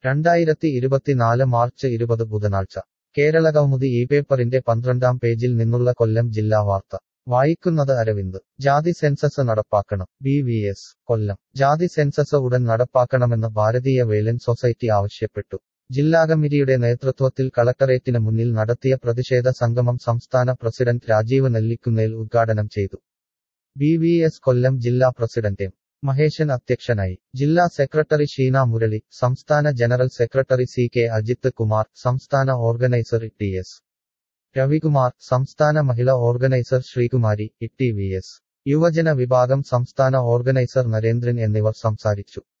രണ്ടായിരത്തി ഇരുപത്തിനാല് മാർച്ച് ഇരുപത് ബുധനാഴ്ച കേരള കൗമുദി ഈ പേപ്പറിന്റെ പന്ത്രണ്ടാം പേജിൽ നിന്നുള്ള കൊല്ലം ജില്ലാ വാർത്ത വായിക്കുന്നത് അരവിന്ദ് ജാതി സെൻസസ് നടപ്പാക്കണം ബി വി എസ് കൊല്ലം ജാതി സെൻസസ് ഉടൻ നടപ്പാക്കണമെന്ന് ഭാരതീയ വേലൻ സൊസൈറ്റി ആവശ്യപ്പെട്ടു ജില്ലാ കമ്മിറ്റിയുടെ നേതൃത്വത്തിൽ കളക്ടറേറ്റിന് മുന്നിൽ നടത്തിയ പ്രതിഷേധ സംഗമം സംസ്ഥാന പ്രസിഡന്റ് രാജീവ് നെല്ലിക്കുന്നേൽ ഉദ്ഘാടനം ചെയ്തു ബി വി എസ് കൊല്ലം ജില്ലാ പ്രസിഡന്റ് എം മഹേശൻ അധ്യക്ഷനായി ജില്ലാ സെക്രട്ടറി ഷീന മുരളി സംസ്ഥാന general secretary C K Ajith Kumar സംസ്ഥാന ഓർഗനൈസർ ടി എസ് രവികുമാർ സംസ്ഥാന മഹിളാ organiser Sreekumari E T V S യുവജന വിഭാഗം സംസ്ഥാന ഓർഗനൈസർ നരേന്ദ്രൻ എന്നിവർ സംസാരിച്ചു